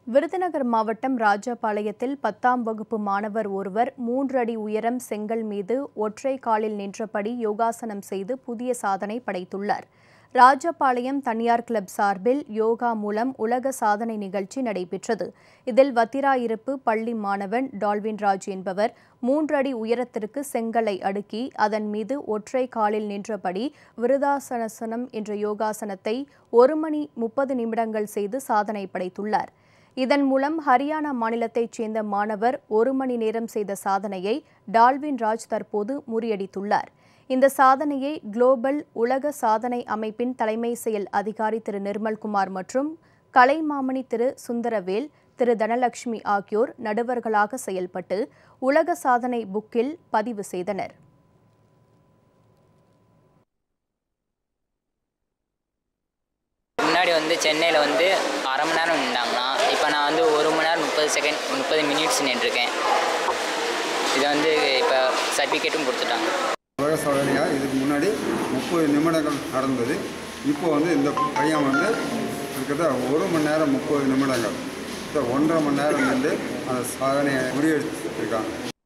விருதுநகர் மாவட்டம் ராஜபாளையத்தில் பத்தாம் வகுப்பு மாணவர் ஒருவர் மூன்று அடி உயரம் செங்கல் மீது ஒற்றை காலில் நின்றபடி யோகாசனம் செய்து புதிய சாதனை படைத்துள்ளார் ராஜபாளையம் தனியார் கிளப் சார்பில் யோகா மூலம் உலக சாதனை நிகழ்ச்சி நடைபெற்றது இதில் வத்திராயிருப்பு பள்ளி மாணவன் டால்வின் ராஜ் என்பவர் மூன்று அடி உயரத்திற்கு செங்கலை அடுக்கி அதன் மீது ஒற்றை காலில் நின்றபடி விருதாசனசனம் என்ற யோகாசனத்தை ஒரு மணி முப்பது நிமிடங்கள் செய்து சாதனை படைத்துள்ளார் இதன் மூலம் ஹரியானா மாநிலத்தைச் சேர்ந்த மாணவர் ஒரு மணி நேரம் செய்த சாதனையை டால்வின் ராஜ் தற்போது முறியடித்துள்ளார் இந்த சாதனையை குளோபல் உலக சாதனை அமைப்பின் தலைமை செயல் அதிகாரி திரு நிர்மல்குமார் மற்றும் கலைமாமணி திரு சுந்தரவேல் திரு தனலட்சுமி ஆகியோர் நடுவர்களாக செயல்பட்டு உலக சாதனை புக்கில் பதிவு செய்தனர் முன்னாடி வந்து சென்னையில் வந்து அரை மணி நேரம் நின்றாங்கன்னா இப்போ நான் வந்து ஒரு மணி நேரம் முப்பது செகண்ட் முப்பது மினிட்ஸ் நின்றுருக்கேன் இதை வந்து இப்போ சர்டிஃபிகேட்டும் கொடுத்துட்டாங்க உலக சாதனையாக இதுக்கு முன்னாடி முப்பது நிமிடங்கள் நடந்தது இப்போ வந்து இந்த பையன் வந்து கிட்டத்தட்ட ஒரு மணி நேரம் முப்பது நிமிடங்கள் கிட்ட ஒன்றரை மணி நேரம் வந்து அந்த சாதனையை முறியடிச்சிருக்காங்க